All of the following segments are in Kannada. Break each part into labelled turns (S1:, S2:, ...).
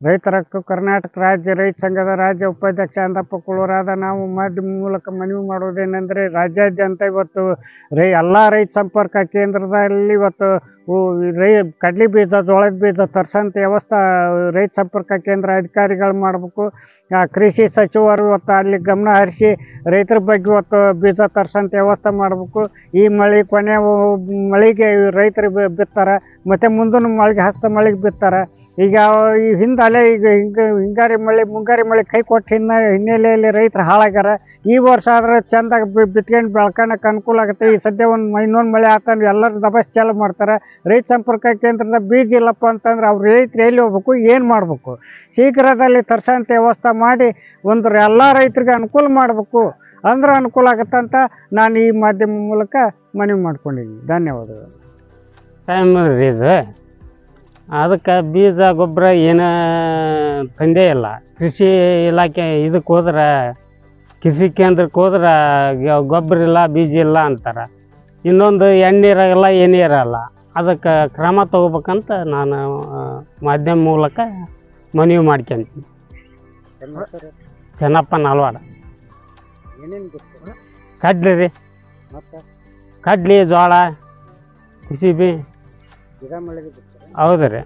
S1: ರೈತರ ಹಕ್ಕು ಕರ್ನಾಟಕ ರಾಜ್ಯ ರೈತ ಸಂಘದ ರಾಜ್ಯ ಉಪಾಧ್ಯಕ್ಷ ಅಂದಪ್ಪ ಕುಳೂರಾದ ನಾವು ಮಾಧ್ಯಮ ಮೂಲಕ ಮನವಿ ಮಾಡುವುದೇನೆಂದರೆ ರಾಜ್ಯಾದ್ಯಂತ ಇವತ್ತು ರೈ ಎಲ್ಲ ರೈತ ಸಂಪರ್ಕ ಕೇಂದ್ರದಲ್ಲಿ ಇವತ್ತು ಉ- ರೈ ಕಡ್ಲಿ ಬೀಜ ಜೋಳದ ಬೀಜ ತರ್ಸಂತ ವ್ಯವಸ್ಥೆ ರೈತ ಸಂಪರ್ಕ ಕೇಂದ್ರ ಅಧಿಕಾರಿಗಳು ಮಾಡಬೇಕು ಕೃಷಿ ಸಚಿವರು ಇವತ್ತು ಅಲ್ಲಿ ಗಮನ ಹರಿಸಿ ರೈತರ ಬಗ್ಗೆ ಇವತ್ತು ಬೀಜ ತರ್ಸಂತ ವ್ಯವಸ್ಥೆ ಮಾಡಬೇಕು ಈ ಮಳೆ ಕೊನೆ ಮಳೆಗೆ ರೈತರು ಬಿ- ಬಿತ್ತಾರೆ ಮತ್ತು ಮುಂದಿನ ಮಳೆಗೆ ಹಸ್ತ ಮಳೆಗೆ ಬಿತ್ತಾರೆ ಈಗ ಈ ಹಿಂದೆ ಅಲ್ಲೇ ಈಗ ಹಿಂಗ ಹಿಂಗಾರಿ ಮಳೆ ಮುಂಗಾರಿ ಮಳೆ ಕೈ ಕೊಟ್ಟು ಹಿನ್ನ ಹಿನ್ನೆಲೆಯಲ್ಲಿ ರೈತರು ಹಾಳಾಗ್ಯಾರ ಈ ವರ್ಷ ಆದ್ರೆ ಚೆಂದಾಗಿ ಬಿತ್ಕೊಂಡು ಬೆಳ್ಕೊಳಕ್ಕೆ ಅನುಕೂಲ ಆಗುತ್ತೆ ಈ ಸದ್ಯ ಒಂದು ಇನ್ನೊಂದು ಮಳೆ ಆತಂದ್ರೆ ಎಲ್ಲರೂ ದಬಸ್ ಚಾಲು ಮಾಡ್ತಾರೆ ರೈತ ಸಂಪರ್ಕ ಕೇಂದ್ರದ ಬೀಜ ಇಲ್ಲಪ್ಪ ಅಂತಂದ್ರೆ ಅವ್ರು ರೈತರು ಎಲ್ಲಿ ಹೋಗ್ಬೇಕು ಏನು ಮಾಡಬೇಕು ಶೀಘ್ರದಲ್ಲಿ ತರ್ಸಂತ ವ್ಯವಸ್ಥೆ ಮಾಡಿ ಒಂದು ಎಲ್ಲ ರೈತರಿಗೆ ಅನುಕೂಲ ಮಾಡಬೇಕು ಅಂದ್ರೆ ಅನುಕೂಲ ಆಗುತ್ತೆ ಅಂತ ನಾನು ಈ ಮಾಧ್ಯಮ ಮೂಲಕ ಮನವಿ ಮಾಡ್ಕೊಂಡಿದ್ದೀನಿ ಧನ್ಯವಾದಗಳು
S2: ಟೈಮ್ ರೀ ಇದು ಅದಕ್ಕೆ ಬೀಜ ಗೊಬ್ಬರ ಏನು ತಂದೇ ಇಲ್ಲ ಕೃಷಿ ಇಲಾಖೆ ಇದಕ್ಕೆ ಹೋದ್ರೆ ಕೃಷಿ ಕೇಂದ್ರಕ್ಕೆ ಹೋದ್ರೆ ಗ- ಗೊಬ್ಬರ ಇಲ್ಲ ಬೀಜ ಇಲ್ಲ ಅಂತಾರೆ ಇನ್ನೊಂದು ಎಣ್ಣೆ ಇರಲ್ಲ ಏನೇ ಇರಲ್ಲ ಅದಕ್ಕೆ ಕ್ರಮ ತಗೋಬೇಕಂತ ನಾನು ಆ, ಮಾಧ್ಯಮ ಮೂಲಕ ಮನವಿ ಮಾಡ್ಕೊಂತೀನಿ ಚೆನ್ನಪ್ಪ ನಾಲ್ವಾಡ
S1: ಏನೇನು ಗೊತ್ತು
S2: ಕಡ್ಲಿ ರೀ
S1: ಮತ್ತು
S2: ಕಡ್ಲಿ ಜೋಳ ಕುಸಿಬಿ
S1: ಗಿಡ ಮಳೆಗೆ ಬಿಡ್ತಾರೆ
S2: ಹೌದು ರೀ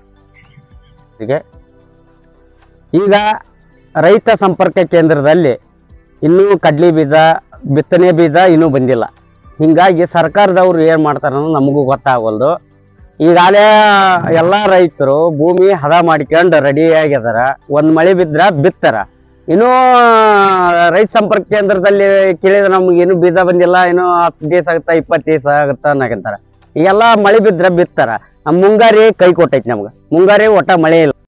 S3: ಈಗ ರೈತ ಸಂಪರ್ಕ ಕೇಂದ್ರದಲ್ಲಿ ಇನ್ನೂ ಕಡ್ಲಿ ಬೀಜ ಬಿತ್ತನೆ ಬೀಜ ಇನ್ನೂ ಬಂದಿಲ್ಲ ಹಿಂಗಾಗಿ ಸರ್ಕಾರದವ್ರು ಏನು ಮಾಡ್ತಾರೆ ಅನ್ನೋದು ನಮಗೂ ಗೊತ್ತಾಗವಲ್ದು ಈಗಾಗಲೇ ಎಲ್ಲ ರೈತರು ಭೂಮಿ ಹದ ಮಾಡ್ಕೊಂಡು ರೆಡಿ ಆಗ್ಯದಾರ ಒಂದು ಮಳೆ ಬಿದ್ರ ಬಿತ್ತಾರ ಇನ್ನೂ ರೈತ ಸಂಪರ್ಕ ಕೇಂದ್ರದಲ್ಲಿ ಕೇಳಿದ್ರೆ ನಮ್ಗೆ ಏನು ಬೀಜ ಬಂದಿಲ್ಲ ಇನ್ನೂ ಹತ್ತು ದಿವಸ ಆಗುತ್ತಾ ಇಪ್ಪತ್ತು ದಿವಸ ಆಗುತ್ತಾ ಅನ್ನಕಂತಾರ ಈಗೆಲ್ಲ ಮಳೆ ಬಿದ್ರ ಬಿತ್ತಾರ ಆ ಮುಂಗಾರಿ ಕೈ ಕೊಟ್ಟೈತಿ ನಮ್ಗೆ ಮುಂಗಾರಿ ಒಟ್ಟ ಮಳೆ ಇಲ್ಲ